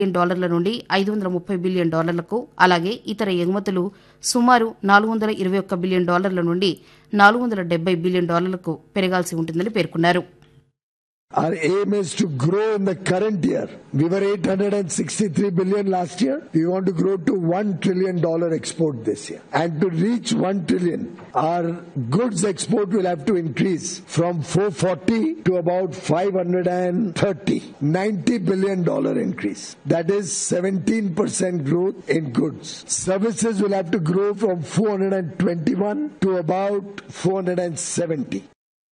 Billion డాలర్ల నుండి ఐదు వందల ముప్పై బిలియన్ డాలర్లకు అలాగే ఇతర ఎగుమతులు సుమారు నాలుగు వందల ఇరవై ఒక్క బిలియన్ డాలర్ల నుండి నాలుగు వందల డెబ్బై బిలియన్ డాలర్లకు పెరగాల్సి ఉంటుందని పేర్కొన్నారు Our aim is to grow in the current year. We were 863 billion last year. We want to grow to 1 trillion dollar export this year. And to reach 1 trillion, our goods export will have to increase from 440 to about 530. 90 billion dollar increase. That is 17% growth in goods. Services will have to grow from 421 to about 470.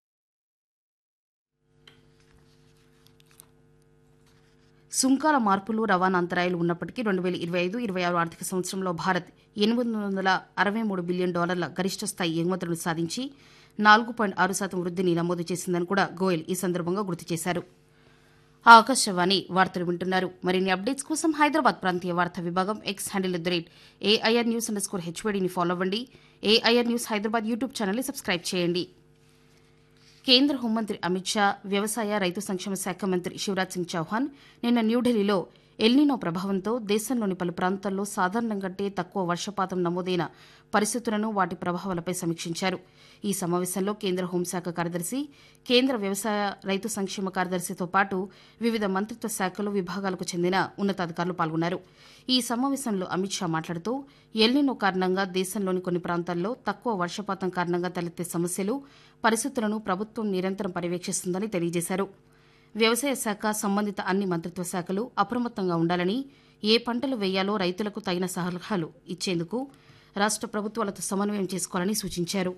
సుంకాల మార్పులు రవాణా అంతరాయాలు ఉన్నప్పటికీ రెండు వేల ఇరవై ఐదు ఇరవై ఆరు ఆర్థిక సంవత్సరంలో భారత్ ఎనిమిది వందల అరవై మూడు బిలియన్ డాలర్ల గరిష్ట స్థాయి ఎగుమతులను సాధించి నాలుగు పాయింట్ ఆరు శాతం వృద్ధిని నమోదు చేసిందని కూడా గోయల్ ఈ సందర్భంగా గుర్తు చేశారు ఆకాశవాణి వార్తలు వింటున్నారు మరిన్ని అప్డేట్స్ కోసం హైదరాబాద్ ప్రాంతీయ వార్తా విభాగం X handle at the rate AIR news underscore హెచ్వీడీని ఫాలో అవ్వండి ఏఐఆర్ న్యూస్ హైదరాబాద్ యూట్యూబ్ ఛానల్ని సబ్స్క్రైబ్ చేయండి కేంద్ర హోంమంత్రి అమిత్ షా వ్యవసాయ రైతు సంక్షేమ శాఖ మంత్రి శివరాజ్ సింగ్ చౌహాన్ నిన్న న్యూఢిల్లీలో ఎల్నినో ప్రభావంతో దేశంలోని పలు ప్రాంతాల్లో సాధారణం కంటే తక్కువ వర్షపాతం నమోదైన పరిస్థితులను వాటి ప్రభావాలపై సమీక్షించారు ఈ సమావేశంలో కేంద్ర హోంశాఖ కార్యదర్శి కేంద్ర వ్యవసాయ రైతు సంక్షేమ కార్యదర్శితో పాటు వివిధ మంత్రిత్వ శాఖలు విభాగాలకు చెందిన ఉన్నతాధికారులు పాల్గొన్నారు ఈ సమావేశంలో అమిత్ షా మాట్లాడుతూ ఎల్నినో కారణంగా దేశంలోని కొన్ని ప్రాంతాల్లో తక్కువ వర్షపాతం కారణంగా తలెత్తే సమస్యలు పరిస్థితులను ప్రభుత్వం నిరంతరం పర్యవేక్షిస్తుందని తెలియజేశారు వ్యవసాయ శాఖ సంబంధిత అన్ని మంత్రిత్వ శాఖలు అప్రమత్తంగా ఉండాలని ఏ పంటలు వేయాలో రైతులకు తగిన సలహాలు ఇచ్చేందుకు రాష్ట ప్రభుత్వాలతో సమన్వయం చేసుకోవాలని సూచించారు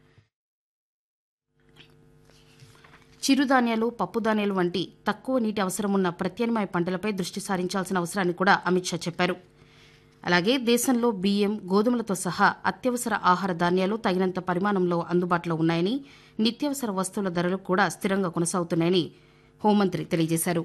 చిరుధాన్యాలు పప్పుధాన్యాలు వంటి తక్కువ నీటి అవసరమున్న ప్రత్యామ్నాయ పంటలపై దృష్టి సారించాల్సిన అవసరాన్ని కూడా అమిత్ షా చెప్పారు అలాగే దేశంలో బియ్యం గోధుమలతో సహా అత్యవసర ఆహార ధాన్యాలు తగినంత పరిమాణంలో అందుబాటులో ఉన్నాయని నిత్యావసర వస్తువుల ధరలు కూడా స్థిరంగా కొనసాగుతున్నాయని హోంమంత్రి తెలియజేశారు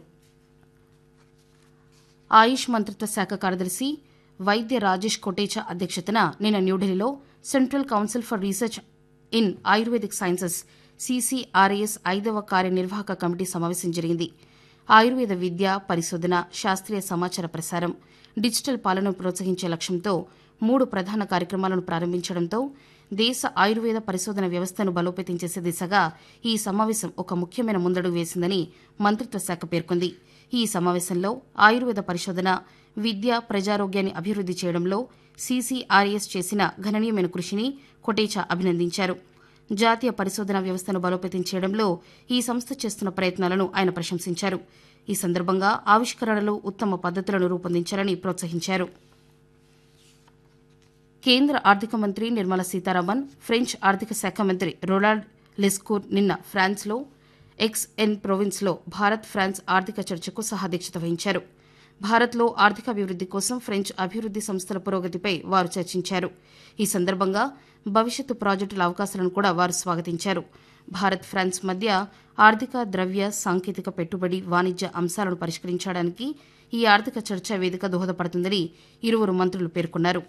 ఆయుష్ మంత్రిత్వ శాఖ కార్యదర్శి వైద్య రాజేష్ కొటేచా అధ్యక్షతన నిన్న న్యూఢిల్లీలో central council for research in ayurvedic sciences CCRAS ఐదవ కార్యనిర్వాహక కమిటీ సమావేశం జరిగింది ఆయుర్వేద విద్య పరిశోధన శాస్త్రీయ సమాచార ప్రసారం డిజిటల్ పాలనను ప్రోత్సహించే లక్ష్యంతో మూడు ప్రధాన కార్యక్రమాలను ప్రారంభించడంతో దేశ ఆయుర్వేద పరిశోధన వ్యవస్థను బలోపేతం చేసే దిశగా ఈ సమావేశం ఒక ముఖ్యమైన ముందడుగు వేసిందని మంత్రిత్వ శాఖ పేర్కొంది ఈ సమావేశంలో ఆయుర్వేద పరిశోధన విద్య ప్రజారోగ్యాన్ని అభివృద్ది చేయడంలో సీసీఆర్ఎస్ చేసిన గణనీయమైన కృషిని కొటేచా అభినందించారు జాతీయ పరిశోధన వ్యవస్థను బలోపేతం చేయడంలో ఈ సంస్థ చేస్తున్న ప్రయత్నాలను ఆయన ప్రశంసించారు ఈ సందర్భంగా ఆవిష్కరణలు ఉత్తమ పద్దతులను రూపొందించాలని ప్రోత్సహించారు కేంద్ర ఆర్థిక మంత్రి నిర్మలా సీతారామన్ ఫ్రెంచ్ ఆర్థిక శాఖ మంత్రి రొనాల్డ్ లెస్కూర్ నిన్న ఫ్రాన్స్లో ఎక్స్ ఎన్ ప్రొవిన్స్లో భారత్ ఫ్రాన్స్ ఆర్థిక చర్చకు సహాధ్యక్షత వహించారు భారత్లో ఆర్థికాభివృద్ది కోసం ఫ్రెంచ్ అభివృద్ది సంస్థల పురోగతిపై వారు చర్చించారు ఈ సందర్భంగా భవిష్యత్తు ప్రాజెక్టుల అవకాశాలను కూడా వారు స్వాగతించారు భారత్ ఫ్రాన్స్ మధ్య ఆర్థిక ద్రవ్య సాంకేతిక పెట్టుబడి వాణిజ్య అంశాలను పరిష్కరించడానికి ఈ ఆర్థిక చర్చా వేదిక దోహదపడుతుందని ఇరువురు మంత్రులు పేర్కొన్నారు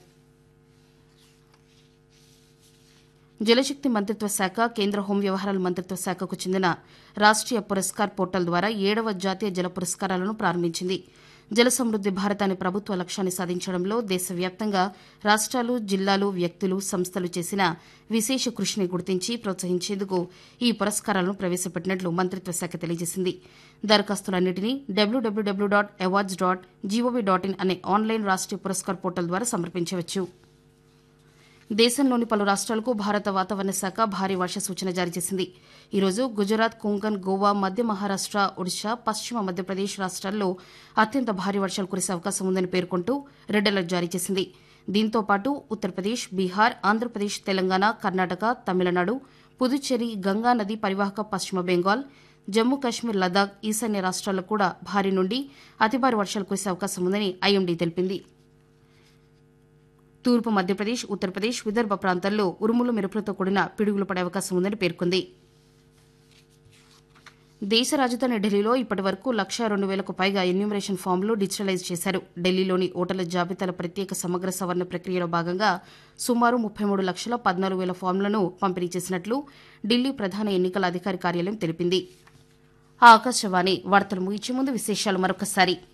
జలశక్తి మంత్రిత్వ శాఖ కేంద్ర హోం వ్యవహారాల మంత్రిత్వ శాఖకు చెందిన రాష్ట్రీయ పురస్కార్ పోర్టల్ ద్వారా ఏడవ జాతీయ జల పురస్కారాలను ప్రారంభించింది జల సమృద్ది భారత్ అనే ప్రభుత్వ లక్ష్యాన్ని సాధించడంలో దేశవ్యాప్తంగా రాష్ట్రాలు జిల్లాలు వ్యక్తులు సంస్థలు చేసిన విశేష కృషిని గుర్తించి ప్రోత్సహించేందుకు ఈ పురస్కారాలను ప్రవేశపెట్టినట్లు మంత్రిత్వ శాఖ తెలియజేసింది దరఖాస్తులన్నింటినీ WWW dot awards dot GOV dot IN అనే ఆన్లైన్ రాష్ట్రీయ పురస్కార్ పోర్టల్ ద్వారా సమర్పించవచ్చు దేశంలోని పలు రాష్ట్రాలకు భారత వాతావరణ శాఖ భారీ వర్ష సూచన జారీ చేసింది ఈరోజు గుజరాత్ కొంకన్ గోవా మధ్య మహారాష్ట ఒడిశా పశ్చిమ మధ్యప్రదేశ్ రాష్ట్రాల్లో అత్యంత భారీ వర్షాలు కురిసే అవకాశం ఉందని పేర్కొంటూ రెడ్ అలర్ట్ జారీ చేసింది దీంతో పాటు ఉత్తరప్రదేశ్ బీహార్ ఆంధ్రప్రదేశ్ తెలంగాణ కర్ణాటక తమిళనాడు పుదుచ్చేరి గంగా నది పరివాహక పశ్చిమ బెంగాల్ జమ్మూ కాశ్మీర్ లదాఖ్ ఈశాన్య రాష్ట్రాల్లో కూడా భారీ నుండి అతి భారీ వర్షాలు కురిసే అవకాశం ఉందని ఐఎండీ తెలిపింది తూర్పు మధ్యప్రదేశ్ ఉత్తరప్రదేశ్ విదర్భ ప్రాంతాల్లో ఉరుములు మెరుపులతో కూడిన పిడుగులు పడే అవకాశం ఉందని పేర్కొంది దేశ రాజధాని ఢిల్లీలో ఇప్పటి వరకు లక్ష రెండు వేలకు పైగా ఎన్యూమరేషన్ ఫామ్లు డిజిటలైజ్ చేశారు ఢిల్లీలోని ఓటర్ల జాబితాల ప్రత్యేక సమగ్ర సవరణ ప్రక్రియలో భాగంగా సుమారు ముప్పై మూడు లక్షల పద్నాలుగు వేల ఫామ్లను పంపిణీ చేసినట్లు ఢిల్లీ ప్రధాన ఎన్నికల అధికారి కార్యాలయం తెలిపింది ఆకాశవాణి వార్తలు ముగించే ముందు విశేషాలు మరొకసారి